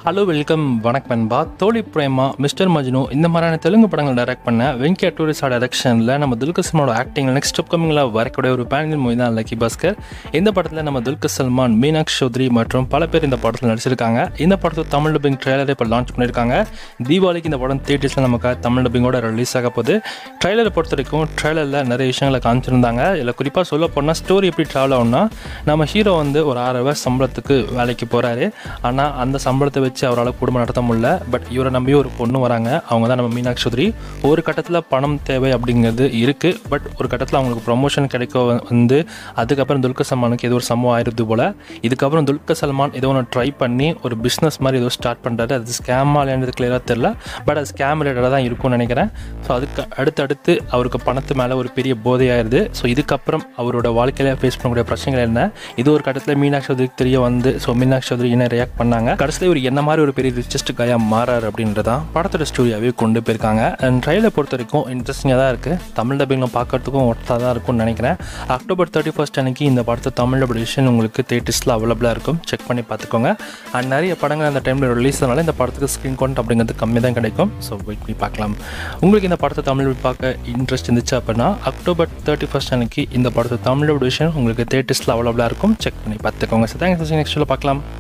hello welcome வணக்கம் நண்பா தோழி பிரேமா மிஸ்டர் மஜ்னு இந்த மாதிரியான தெலுங்கு படங்கள் டைரக்ட் பண்ண வெங்கட் டூரிஸ்ட் டைரக்ஷனில் நம்ம துல்கர் சல்மானோட ஆக்டிங் நெக்ஸ்ட் அப்கமிங்கில் வரக்கூடிய ஒரு பேனியல் மூவி தான் லக்கி பாஸ்கர் இந்த படத்தில் நம்ம துல்கர் சல்மான் மீனாட்சி சௌத்ரி மற்றும் பல பேர் இந்த படத்தில் நடிச்சிருக்காங்க இந்த படத்தில் தமிழ் டப்பிங் ட்ரெய்லரை இப்போ லான்ச் பண்ணியிருக்காங்க தீபாவளிக்கு இந்த படம் தேட்டர்ஸில் நமக்கு தமிழ் டப்பிங்கோட ரிலீஸ் ஆக போகுது ட்ரெய்லரை பொறுத்த வரைக்கும் ட்ரெய்லரில் நிறைய விஷயங்களை காமிச்சிருந்தாங்க இதில் குறிப்பாக சொல்ல போனால் ஸ்டோரி எப்படி ட்ராவல் ஆகும்னா நம்ம ஹீரோ வந்து ஒரு ஆறு ரூபாய் சம்பளத்துக்கு வேலைக்கு போகிறாரு ஆனால் அந்த சம்பளத்தை வச்சு அவரால் குடும்பம் நடத்த முடியல பட் இவரை நம்பி ஒரு பொண்ணு வராங்க அவங்க தான் நம்ம மீனாட்சி சௌத்ரி ஒரு கட்டத்தில் பணம் தேவை அப்படிங்கிறது இருக்குது பட் ஒரு கட்டத்தில் அவங்களுக்கு ப்ரொமோஷன் கிடைக்க வந்து அதுக்கப்புறம் துல்கர் சல்மானுக்கு ஏதோ ஒரு சம்பவம் ஆயிடுது போல் இதுக்கப்புறம் துல்கர் சல்மான் ஏதோ ஒன்று ட்ரை பண்ணி ஒரு பிஸ்னஸ் மாதிரி ஏதோ ஸ்டார்ட் பண்ணுறாரு அது ஸ்கேமா இல்லைன்றது கிளியராக தெரில பட் அது ஸ்கேம் ரிலேட்டடாக தான் இருக்கும்னு நினைக்கிறேன் ஸோ அதுக்கு அடுத்தடுத்து அவருக்கு பணத்து மேலே ஒரு பெரிய போதையாயிருது ஸோ இதுக்கப்புறம் அவரோட வாழ்க்கையில ஃபேஸ் பண்ணக்கூடிய பிரச்சனைகள் என்ன இது ஒரு கட்டத்தில் மீனாட்சி சௌத்ரிக்கு தெரிய வந்து ஸோ மீனாட்சி சௌத்ரி என்ன ரியாக்ட் பண்ணாங்க கடைசியில் இவர் என்ன மாதிரி ஒரு பெரிய ரிச்சஸ்ட் கையா மாறாரு அப்படின்றதான் படத்தோட ஸ்டோரியாகவே கொண்டு போயிருக்காங்க அண்ட் ட்ரையலை பொறுத்த வரைக்கும் இன்ட்ரெஸ்டிங்காக தான் இருக்குது தமிழ் டப்பிங்கில் பார்க்கறதுக்கும் ஒர்த்தாக தான் இருக்கும்னு நினைக்கிறேன் அக்டோபர் தேர்ட்டி ஃபர்ஸ்ட் அன்னைக்கு இந்த படத்தை தமிழ் டபிஷன் உங்களுக்கு தேட்டர்ஸில் அவைலபிளாக இருக்கும் செக் பண்ணி பார்த்துக்கோங்க அண்ட் நிறைய படங்கள் அந்த டைமில் ரிலீஸ் ஆனால இந்த படத்துக்கு ஸ்க்ரீன் கவுண்ட் அப்படிங்கிறது கம்மி தான் கிடைக்கும் ஸோ வெயிட் பண்ணி பார்க்கலாம் உங்களுக்கு இந்த படத்தை தமிழ் பார்க்க இன்ட்ரெஸ்ட் இருந்துச்சு அப்படின்னா அக்டோபர் தேர்ட்டி ஃபர்ஸ்ட் அன்னைக்கு இந்த படத்தை தமிழ் டிவிஷன் உங்களுக்கு தேட்டர்ஸில் அவைலபிளாக இருக்கும் செக் பண்ணி பார்த்துக்கோங்க ஸோ தேங்க்ஸ் நெக்ஸ்ட்டில் பார்க்கலாம்